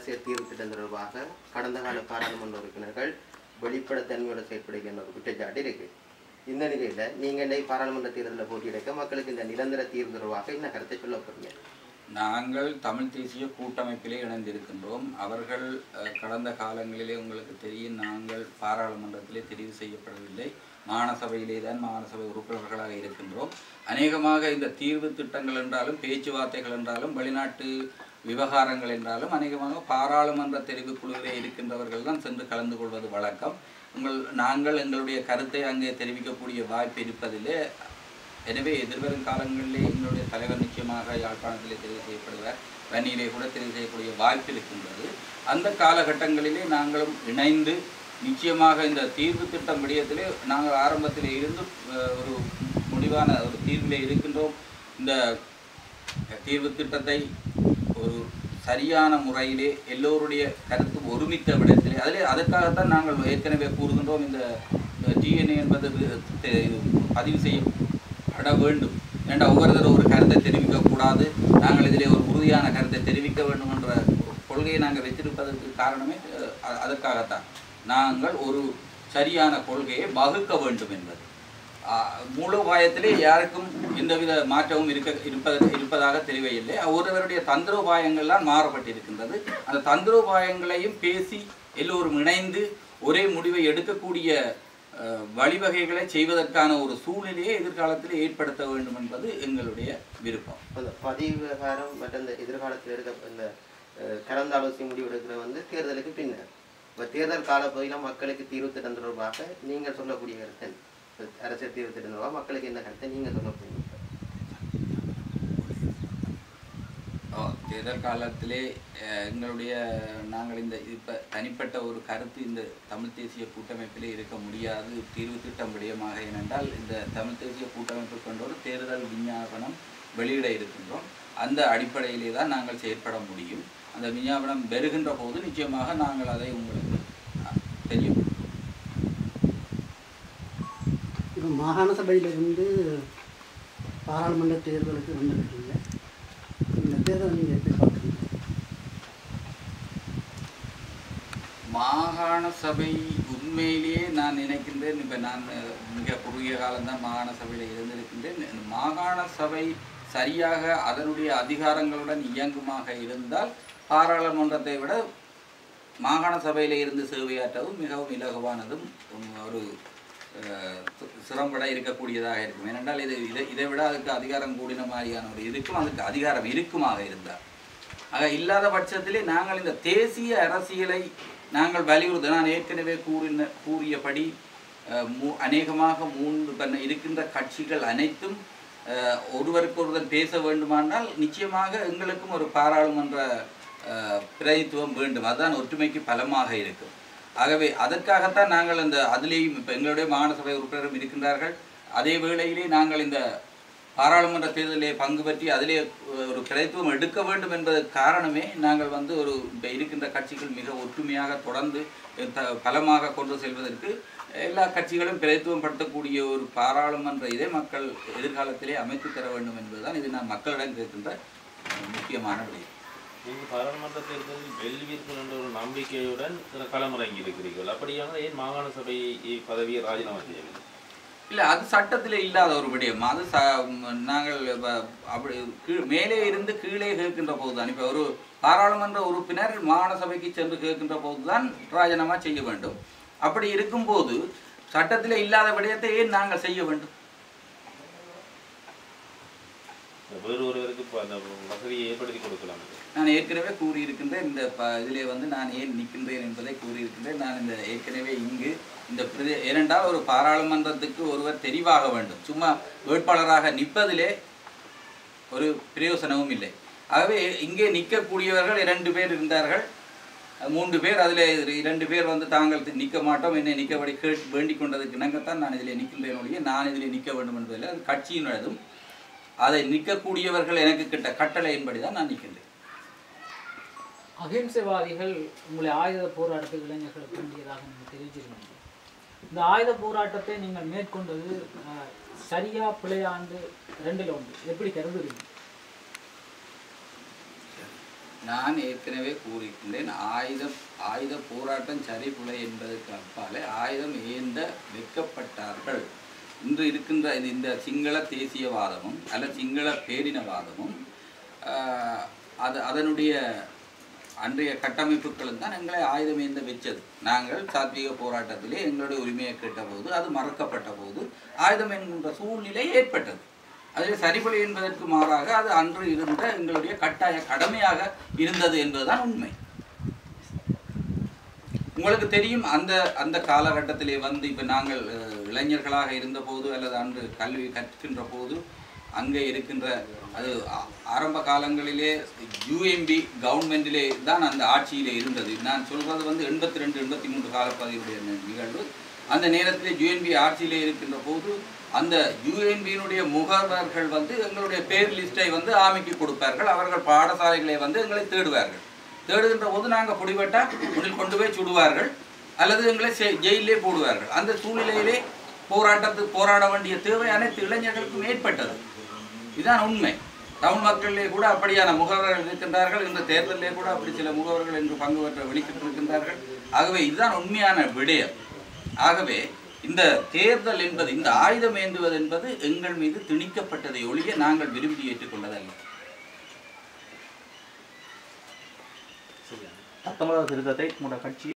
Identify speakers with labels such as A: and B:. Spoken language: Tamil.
A: அரசியல் தீர்வு திட்டம் தொடர்பாக கடந்த கால பாராளுமன்ற உறுப்பினர்கள் வெளிப்படைத்தன்மையோட செயற்படுகின்ற ஒரு குற்றச்சாட்டு இருக்கு இந்த நிலையில நீங்க இன்னைக்கு பாராளுமன்ற தேர்தலில் போட்டியிடக்க மக்களுக்கு இந்த நிரந்தர தீர்வு தொடர்பாக என்ன கருத்தை சொல்ல போறீங்க
B: நாங்கள் தமிழ் தேசிய கூட்டமைப்பிலே இணைந்திருக்கின்றோம் அவர்கள் அஹ், கடந்த காலங்களிலே உங்களுக்கு தெரியும் நாங்கள் பாராளுமன்றத்திலே தெரிவு செய்யப்படவில்லை மாநசபையிலே தான் மாநசபை உறுப்பினர்களாக இருக்கின்றோம் அநேகமாக இந்த தீர்வு திட்டங்கள் என்றாலும் பேச்சுவார்த்தைகள் என்றாலும் வெளிநாட்டு விவகாரங்கள் என்றாலும் அநேகமாக பாராளுமன்ற தெரிவு குழுவிலே இருக்கின்றவர்கள் தான் சென்று கலந்து கொள்வது வழக்கம் உங்கள் நாங்கள் எங்களுடைய கருத்தை அங்கே தெரிவிக்கக்கூடிய வாய்ப்பு இருப்பதிலே எனவே எதிர்வரும் காலங்களிலே எங்களுடைய தலைவர் நிச்சயமாக யாழ்ப்பாணத்திலே தெரிவு செய்யப்படுவார் வன்னியிலே கூட தெரிவு செய்யக்கூடிய வாய்ப்பு இருக்கின்றது அந்த காலகட்டங்களிலே நாங்களும் இணைந்து நிச்சயமாக இந்த தீர்வு திட்டம் விடயத்திலே நாங்கள் ஆரம்பத்திலே இருந்து அஹ், ஒரு முடிவான ஒரு தீர்விலே இருக்கின்றோம் இந்த தீர்வு திட்டத்தை ஒரு சரியான முறையிலே எல்லோருடைய கருத்து ஒருமித்த விடத்திலே அதிலே அதற்காகத்தான் நாங்கள் ஏற்கனவே கூறுகின்றோம் இந்த டிஎன்ஏ என்பது வி- தெ- பதிவு செய்யப்பட வேண்டும் ஏண்டா ஒவ்வொருத்தரும் ஒரு கருத்தை தெரிவிக்கக்கூடாது நாங்கள் இதிலே ஒரு உறுதியான கருத்தை தெரிவிக்க வேண்டும் என்ற ஒரு கொள்கையை நாங்கள் வைத்திருப்பதற்கு காரணமே அஹ், அ- அதற்காகத்தான் நாங்கள் ஒரு சரியான கொள்கையை வகுக்க வேண்டும் என்பது ஆஹ் முழு பாயத்திலே யாருக்கும் எந்தவித மாற்றமும் இருக்க இருப்பது இருப்பதாக தெரியவில்லை ஒருவருடைய தந்திரோபாயங்கள்லாம் மாறப்பட்டிருக்கின்றது அந்த தந்திரோபாயங்களையும் பேசி எல்லோரும் இணைந்து ஒரே முடிவை எடுக்கக்கூடிய அஹ், வழிவகைகளை செய்வதற்கான ஒரு சூழ்நிலையை எதிர்காலத்தில் ஏற்படுத்த வேண்டும் என்பது எங்களுடைய விருப்பம்
A: அந்த பதிவு விவகாரம் மற்றும் இந்த எதிர்காலத்தில் எடுக்க இந்த அஹ், கலந்தாலோசனை முடிவு எடுக்கிற வந்து தேர்தலுக்கு பின்னர் இப்போ தேர்தல் காலப்பகுதியில் மக்களுக்கு தீர்வு திட்டம் தொடர்பாக நீங்கள் சொல்லக்கூடிய கருத்து என்ன? இப்ப அரசியல் தீர்வு திட்டம் தொடர்பாக மக்களுக்கு என்ன கருத்தை நீங்கள் சொல்ல போறீங்க
B: ஓ, தேர்தல் காலத்திலே அஹ், எங்களுடைய நாங்கள் இந்த இப்போ தனிப்பட்ட ஒரு கருத்து இந்த தமிழ் தேசிய கூட்டமைப்பிலே இருக்க முடியாது தீர்வு திட்டம் விடயமாக ஏனென்றால் இந்த தமிழ் தேசிய கூட்டமைப்பு கொண்ட ஒரு தேர்தல் விஞ்ஞாபனம் வெளியிட இருக்கின்றோம் அந்த அடிப்படையிலே தான் நாங்கள் செயற்பட முடியும் அந்த விஞ்ஞாபனம் பெறுகின்ற போது நிச்சயமாக நாங்கள் அதை உங்களுக்கு அஹ், தெரியும்
C: இப்போ மாகாண சபையிலிருந்து பாராளுமன்ற தேர்தலுக்கு வந்திருக்கீங்க இந்த தேர்தலை நீங்கள் எப்படி பார்க்குறீங்க
B: மாகாண சபை உண்மையிலேயே நான் நினைக்கின்றேன் இப்போ நான் அஹ், மிக குறுகிய காலம்தான் மாகாண சபையில் இருந்திருக்கின்றேன் இந்த மாகாண சபை சரியாக அதனுடைய அதிகாரங்களுடன் இயங்குமாக இருந்தால் பாராளுமன்றத்தை விட மாகாண சபையில இருந்து சேவையாற்றவும் மிகவும் இலகுவானதும் உம், ஒரு அஹ், சி- சிரமப்பட இருக்கக்கூடியதாக இருக்கும் ஏனென்றால் இது இதை இதை விட அதுக்கு அதிகாரம் கூடின மாதிரியான ஒரு இருக்கும் அதுக்கு அதிகாரம் இருக்குமாக இருந்தால் ஆக இல்லாத பட்சத்திலே நாங்கள் இந்த தேசிய அரசியலை நாங்கள் வலியுறுத்த நான் ஏற்கனவே கூறின கூறியபடி அஹ், மூ- அநேகமாக மூன்று பண்ண இருக்கின்ற கட்சிகள் அனைத்தும் அஹ், ஒருவருக்கொருவர் பேச வேண்டுமானால் நிச்சயமாக எங்களுக்கும் ஒரு பாராளுமன்ற அஹ், பிரதித்துவம் வேண்டும் அதுதான் ஒற்றுமைக்கு பலமாக இருக்கும் ஆகவே அதற்காகத்தான் நாங்கள் இந்த அதிலேயும் இப்போ எங்களுடைய மாகாண சபை உறுப்பினரும் இருக்கின்றார்கள் அதே வேளையிலே நாங்கள் இந்த பாராளுமன்ற தேர்தலிலே பங்கு பற்றி அதிலே ஒரு பிரதித்துவம் எடுக்க வேண்டும் என்பதற்கு காரணமே நாங்கள் வந்து ஒரு இப்போ இருக்கின்ற கட்சிகள் மிக ஒற்றுமையாக தொடர்ந்து த பலமாக கொண்டு செல்வதற்கு எல்லா கட்சிகளும் பிரதித்துவம் படுத்தக்கூடிய ஒரு பாராளுமன்ற இதை மக்கள் எதிர்காலத்திலே அமைத்து தர வேண்டும் என்பதுதான் இது நான் மக்களிடம் கேட்கின்ற அஹ், முக்கியமான விடயம்
D: நீங்கள் பாராளுமன்ற தேர்தலில் வெல்வீர்கள் என்ற ஒரு நம்பிக்கையுடன் களமிறங்கி இருக்கிறீர்கள் அப்படியான ஏன் மாகாண சபை பதவியை ராஜினாமா செய்யவில்லை
B: இல்லை அது சட்டத்தில் இல்லாத ஒரு விடயம் அது ச ம், நாங்கள் இப்ப அப்படி கீழ் மேலே இருந்து கீழே கேட்கின்ற போது தான் இப்போ ஒரு பாராளுமன்ற உறுப்பினர் மாகாண சபைக்கு சென்று கேட்கின்ற போது தான் ராஜினாமா செய்ய வேண்டும் அப்படி இருக்கும்போது சட்டத்தில் இல்லாத விடயத்தை ஏன் நாங்கள் செய்ய வேண்டும்
D: வேறு ஒருவருக்கு இப்போ அந்த வசதியை ஏற்படுத்தி கொடுக்கலாம்
B: நான் ஏற்கனவே கூறியிருக்கின்றேன் இந்த ப இதிலே வந்து நான் ஏன் நிற்கின்றேன் என்பதை கூறியிருக்கின்றேன் நான் இந்த ஏற்கனவே இங்கு இந்த பிரதே ஏனென்றால் ஒரு பாராளுமன்றத்துக்கு ஒருவர் தெரிவாக வேண்டும் சும்மா வேட்பாளராக நிற்பதிலே ஒரு பிரயோசனமும் இல்லை ஆகவே இங்கே நிற்கக்கூடியவர்கள் இரண்டு பேர் இருந்தார்கள் மூன்று பேர் அதில் இரண்டு பேர் வந்து தாங்கள் தி- நிற்க மாட்டோம் என்னை நிற்கபடி கேட் வேண்டிக் கொண்டதுக்கு இணங்கத்தான் நான் இதில் நிற்கின்றேன் ஒழிய நான் இதில் நிற்க வேண்டும் என்பதில்லை அது கட்சியினதும் அதை நிற்கக்கூடியவர்கள் எனக்கு கிட்ட கட்டளையின்படி தான் நான் நிற்கின்றேன்
E: அகிம்சைவாதிகள் உங்களை ஆயுத போராட்டத்துக்கு இளைஞர்களை தூண்டியதாக நீங்கள் தெரிவிச்சிருந்தீங்க இந்த ஆயுத போராட்டத்தை நீங்கள் மேற்கொண்டது அஹ், சரியா பிழையாண்டு ரெண்டில் ஒன்று எப்படி கருதுறீங்க
B: நான் ஏற்கனவே கூறியிருக்கின்றேன் ஆயுதம் ஆயுத போராட்டம் சரிபுலை என்பதற்கு அப்பாலே ஆயுதம் ஏந்த வைக்கப்பட்டார்கள் இன்று இருக்கின்ற இது இந்த சிங்கள தேசியவாதமும் அல்ல சிங்கள பேரினவாதமும் ஆஹ், அது அதனுடைய அன்றைய கட்டமைப்புகளும் தான் எங்களை ஆயுதம் ஏந்த வச்சது நாங்கள் சாத்வீக போராட்டத்திலே எங்களுடைய உரிமையை கேட்டபோது அது மறக்கப்பட்ட போது ஆயுதம் என்கின்ற சூழ்நிலை ஏற்பட்டது அதில் சரிபலி என்பதற்கு மாறாக அது அன்று இருந்த எங்களுடைய கட்டாய கடமையாக இருந்தது என்பதுதான் உண்மை உங்களுக்கு தெரியும் அந்த அந்த காலகட்டத்திலே வந்து இப்போ நாங்கள் அஹ், இளைஞர்களாக இருந்தபோது அல்லது அன்று கல்வி கற்கின்ற போது அங்கே இருக்கின்ற அது ஆ- ஆரம்ப காலங்களிலே யூஎம்பி கவர்மெண்டிலே தான் அந்த ஆட்சியிலே இருந்தது நான் சொல்றது வந்து எண்பத்தி ரெண்டு எண்பத்தி மூன்று காலப்பகுதியுடைய நி- நிகழ்வு அந்த நேரத்திலே யூஎன்பி ஆட்சியிலே இருக்கின்ற போது அந்த யூஎன்பியினுடைய முகவர்கள் வந்து எங்களுடைய பேர் லிஸ்ட்டை வந்து ஆமைக்கு கொடுப்பார்கள் அவர்கள் பாடசாலைகளை வந்து எங்களை தேடுவார்கள் தேடுகின்ற போது நாங்கள் பிடிபட்டால் உடனே கொண்டு போய் சுடுவார்கள் அல்லது எங்களை செ- ஜெயிலே போடுவார்கள் அந்த சூழ்நிலையிலே போராட்டத்துக்கு போராட வேண்டிய தேவை அனைத்து இளைஞர்களுக்கும் ஏற்பட்டது இதுதான் உண்மை தமிழ் மக்களிலே கூட அப்படியான முகவர்கள் இருக்கின்றார்கள் இந்த தேர்தலிலே கூட அப்படி சில முகவர்கள் என்று பங்கு பெற்ற வெளிக்கிட்டு இருக்கின்றார்கள் ஆகவே இதுதான் உண்மையான விடயம் ஆகவே இந்த தேர்தல் என்பது இந்த ஆயுதம் ஏந்துவது என்பது எங்கள் மீது திணிக்கப்பட்டதை ஒழிய நாங்கள் விரும்பி ஏற்றுக்கொண்டதல்ல
F: பத்தொன்பதாவது திருத்தத்தை உங்களோட கட்சி